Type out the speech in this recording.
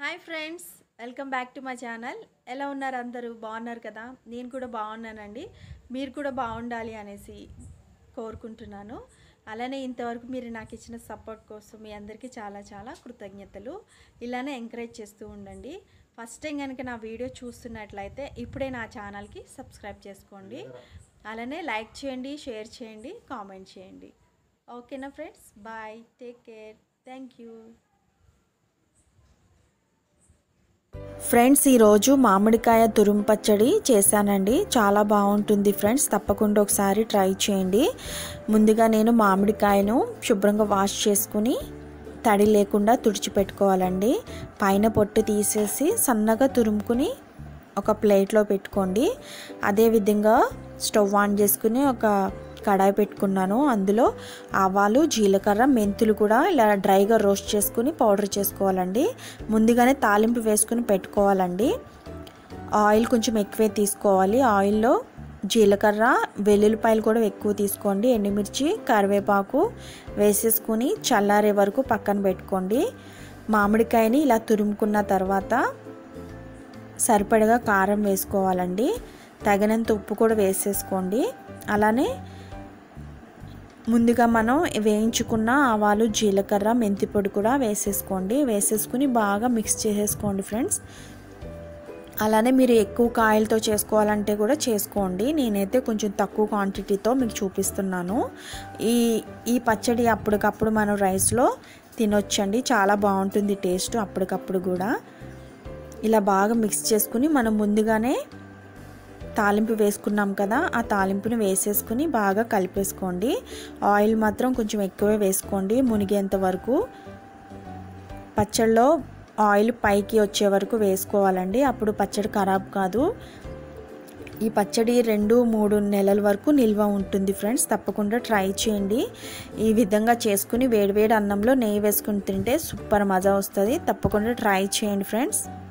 hi friends welcome back to my channel ఎలా ఉన్నారు అందరూ బాగున్నారు కదా నేను కూడా బాగున్నానండి మీరు కూడా బాగుండాలి అనేసి కోరుకుంటున్నాను అలానే ఇంతవరకు మీరు నాకు ఇచ్చిన సపోర్ట్ కోసం మీ అందరికీ చాలా చాలా కృతజ్ఞతలు ఇలానే ఎంకరేజ్ చేస్తూ ఉండండి ఫస్ట్ టైం కనుక నా వీడియో చూస్తున్నట్లయితే ఇప్పుడే నా ఛానల్కి సబ్స్క్రైబ్ చేసుకోండి అలానే లైక్ చేయండి షేర్ చేయండి కామెంట్ చేయండి ఓకేనా friends bye take care thank you friends ఈరోజు మామిడికాయ తురుము పచ్చడి చేశానండి చాలా బాగుంటుంది ఫ్రెండ్స్ తప్పకుండా ఒకసారి ట్రై చేయండి ముందుగా నేను మామిడికాయను శుభ్రంగా వాష్ చేసుకుని తడి లేకుండా తుడిచిపెట్టుకోవాలండి పైన పొట్టు తీసేసి సన్నగా తురుముకుని ఒక ప్లేట్లో పెట్టుకోండి అదేవిధంగా స్టవ్ ఆన్ చేసుకుని ఒక కడాయి పెట్టుకున్నాను అందులో ఆవాలు జీలకర్ర మెంతులు కూడా ఇలా డ్రైగా రోస్ట్ చేసుకుని పౌడర్ చేసుకోవాలండి ముందుగానే తాలింపు వేసుకుని పెట్టుకోవాలండి ఆయిల్ కొంచెం ఎక్కువే తీసుకోవాలి ఆయిల్లో జీలకర్ర వెల్లుల్లిపాయలు కూడా ఎక్కువ తీసుకోండి ఎండుమిర్చి కరివేపాకు వేసేసుకుని చల్లారే వరకు పక్కన పెట్టుకోండి మామిడికాయని ఇలా తురుముకున్న తర్వాత సరిపడగా కారం వేసుకోవాలండి తగినంత ఉప్పు కూడా వేసేసుకోండి అలానే ముందుగా మనం వేయించుకున్న ఆవాలు జీలకర్ర మెంతి పొడి కూడా వేసేసుకోండి వేసేసుకుని బాగా మిక్స్ చేసేసుకోండి ఫ్రెండ్స్ అలానే మీరు ఎక్కువ కాయలతో చేసుకోవాలంటే కూడా చేసుకోండి నేనైతే కొంచెం తక్కువ క్వాంటిటీతో మీకు చూపిస్తున్నాను ఈ ఈ పచ్చడి అప్పటికప్పుడు మనం రైస్లో తినొచ్చండి చాలా బాగుంటుంది టేస్ట్ అప్పటికప్పుడు కూడా ఇలా బాగా మిక్స్ చేసుకుని మనం ముందుగానే తాలింపు వేసుకున్నాం కదా ఆ తాలింపుని వేసేసుకుని బాగా కలిపేసుకోండి ఆయిల్ మాత్రం కొంచెం ఎక్కువే వేసుకోండి మునిగేంత వరకు పచ్చడిలో ఆయిల్ పైకి వచ్చే వరకు వేసుకోవాలండి అప్పుడు పచ్చడి ఖరాబ్ కాదు ఈ పచ్చడి రెండు మూడు నెలల వరకు నిల్వ ఉంటుంది ఫ్రెండ్స్ తప్పకుండా ట్రై చేయండి ఈ విధంగా చేసుకుని వేడివేడి అన్నంలో నెయ్యి వేసుకుని తింటే సూపర్ మజా వస్తుంది తప్పకుండా ట్రై చేయండి ఫ్రెండ్స్